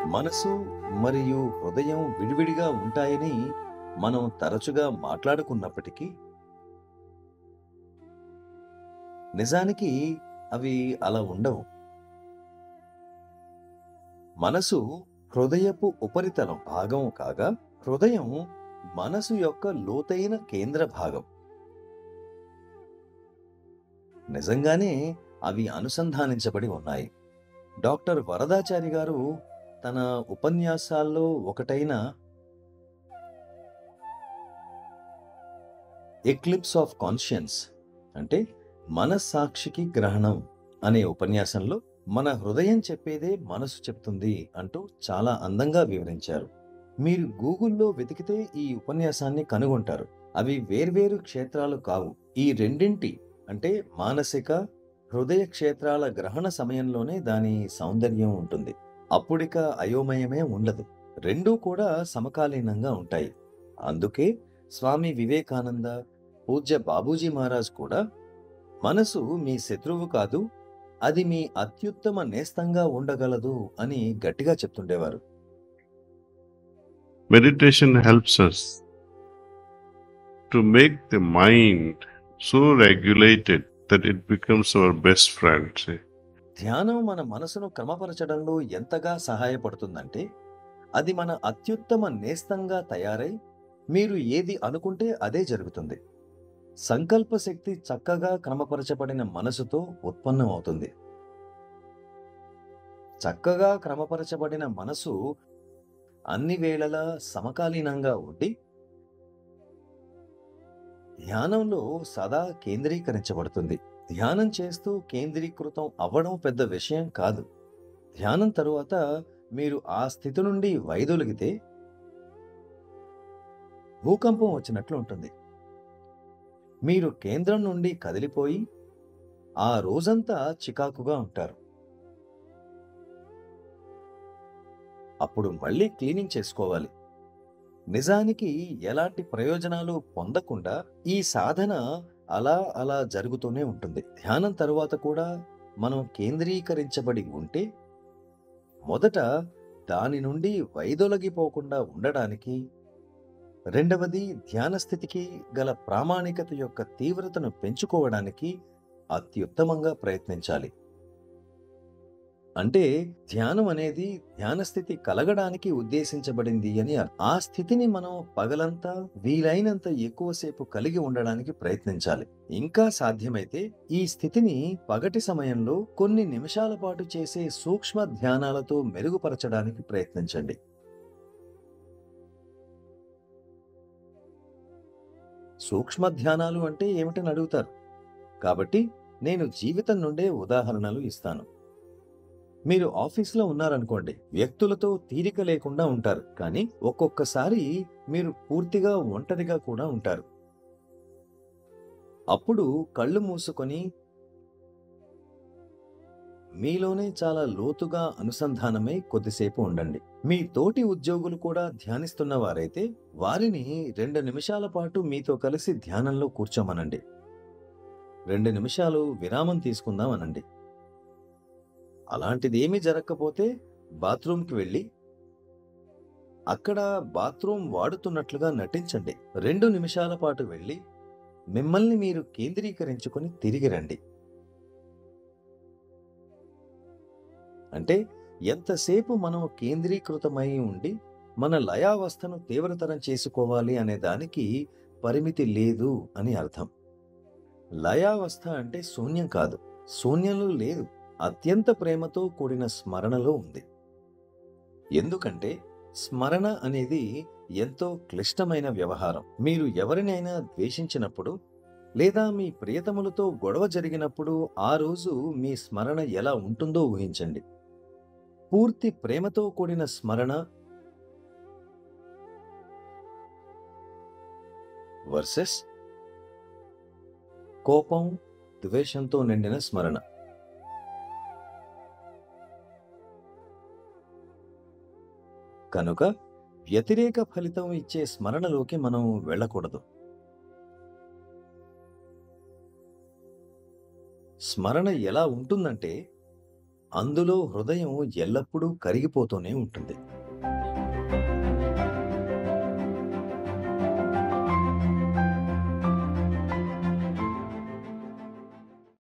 మనసు మరియు హృదయం విడివిడిగా ఉంటాయని మనం తరచుగా మాట్లాడుకున్నప్పటికీ నిజానికి అవి అలా ఉండవు మనసు హృదయపు ఉపరితలం భాగం కాగా హృదయం మనసు యొక్క లోతైన కేంద్ర భాగం నిజంగానే అవి అనుసంధానించబడి ఉన్నాయి డాక్టర్ వరదాచారి గారు తన ఉపన్యాసాల్లో ఒకటైన ఎక్లిప్స్ ఆఫ్ కాన్షియన్స్ అంటే మనస్సాక్షికి గ్రహణం అనే ఉపన్యాసంలో మన హృదయం చెప్పేదే మనసు చెప్తుంది అంటూ చాలా అందంగా వివరించారు మీరు గూగుల్లో వెతికితే ఈ ఉపన్యాసాన్ని కనుగొంటారు అవి వేర్వేరు క్షేత్రాలు కావు ఈ రెండింటి అంటే మానసిక హృదయ క్షేత్రాల గ్రహణ సమయంలోనే దాని సౌందర్యం ఉంటుంది అప్పుడిక అయోమయమే ఉండదు రెండూ కూడా సమకాలీనంగా ఉంటాయి అందుకే స్వామి వివేకానంద పూజ్య బాబూజీ మహారాజ్ కూడా మనసు మీ శత్రువు కాదు అది మీ అత్యుత్తమ నేస్తంగా ఉండగలదు అని గట్టిగా చెప్తుండేవారు Meditation helps us to make the mind so regulated that it becomes our best friend. See? ధ్యానం మన మనసును క్రమపరచడంలో ఎంతగా సహాయపడుతుందంటే అది మన అత్యుత్తమ నేస్తంగా తయారై మీరు ఏది అనుకుంటే అదే జరుగుతుంది సంకల్ప శక్తి చక్కగా క్రమపరచబడిన మనసుతో ఉత్పన్నమవుతుంది చక్కగా క్రమపరచబడిన మనసు అన్ని వేళలా సమకాలీనంగా ఉండి ధ్యానంలో సదా కేంద్రీకరించబడుతుంది ధ్యానం చేస్తూ కేంద్రీకృతం అవ్వడం పెద్ద విషయం కాదు ధ్యానం తరువాత మీరు ఆ స్థితి నుండి వైదొలిగితే భూకంపం వచ్చినట్లు ఉంటుంది మీరు కేంద్రం నుండి కదిలిపోయి ఆ రోజంతా చికాకుగా ఉంటారు అప్పుడు మళ్ళీ క్లీనింగ్ చేసుకోవాలి నిజానికి ఎలాంటి ప్రయోజనాలు పొందకుండా ఈ సాధన అలా అలా జరుగుతూనే ఉంటుంది ధ్యానం తరువాత కూడా మనం కేంద్రీకరించబడి ఉంటే మొదట దాని నుండి వైదొలగిపోకుండా ఉండడానికి రెండవది ధ్యాన స్థితికి గల ప్రామాణికత యొక్క తీవ్రతను పెంచుకోవడానికి అత్యుత్తమంగా ప్రయత్నించాలి అంటే ధ్యానం అనేది ధ్యాన స్థితి కలగడానికి ఉద్దేశించబడింది అని అర్థం. ఆ స్థితిని మనం పగలంతా వీలైనంత ఎక్కువసేపు కలిగి ఉండడానికి ప్రయత్నించాలి ఇంకా సాధ్యమైతే ఈ స్థితిని పగటి సమయంలో కొన్ని నిమిషాల పాటు చేసే సూక్ష్మ ధ్యానాలతో మెరుగుపరచడానికి ప్రయత్నించండి సూక్ష్మ ధ్యానాలు అంటే ఏమిటని అడుగుతారు కాబట్టి నేను జీవితం నుండే ఉదాహరణలు ఇస్తాను మీరు ఆఫీస్లో ఉన్నారనుకోండి వ్యక్తులతో తీరిక లేకుండా ఉంటారు కానీ ఒక్కొక్కసారి మీరు పూర్తిగా ఒంటరిగా కూడా ఉంటారు అప్పుడు కళ్ళు మూసుకొని మీలోనే చాలా లోతుగా అనుసంధానమై కొద్దిసేపు ఉండండి మీ తోటి ఉద్యోగులు కూడా ధ్యానిస్తున్న వారైతే వారిని రెండు నిమిషాల పాటు మీతో కలిసి ధ్యానంలో కూర్చోమనండి రెండు నిమిషాలు విరామం తీసుకుందాం అనండి అలాంటిదేమీ జరగకపోతే బాత్రూంకి వెళ్ళి అక్కడ బాత్రూం వాడుతున్నట్లుగా నటించండి రెండు నిమిషాల పాటు వెళ్ళి మిమ్మల్ని మీరు కేంద్రీకరించుకొని తిరిగి రండి అంటే ఎంతసేపు మనం కేంద్రీకృతమై ఉండి మన లయావస్థను తీవ్రతరం చేసుకోవాలి అనే దానికి పరిమితి లేదు అని అర్థం లయావస్థ అంటే శూన్యం కాదు శూన్యంలో లేదు అత్యంత ప్రేమతో కూడిన స్మరణలో ఉంది ఎందుకంటే స్మరణ అనేది ఎంతో క్లిష్టమైన వ్యవహారం మీరు ఎవరినైనా ద్వేషించినప్పుడు లేదా మీ ప్రియతములతో గొడవ జరిగినప్పుడు ఆ రోజు మీ స్మరణ ఎలా ఉంటుందో ఊహించండి పూర్తి ప్రేమతో కూడిన స్మరణ వర్సెస్ కోపం ద్వేషంతో నిండిన స్మరణ కనుక వ్యతిరేక ఫలితం ఇచ్చే స్మరణలోకి మనం వెళ్ళకూడదు స్మరణ ఎలా ఉంటుందంటే అందులో హృదయం ఎల్లప్పుడూ కరిగిపోతూనే ఉంటుంది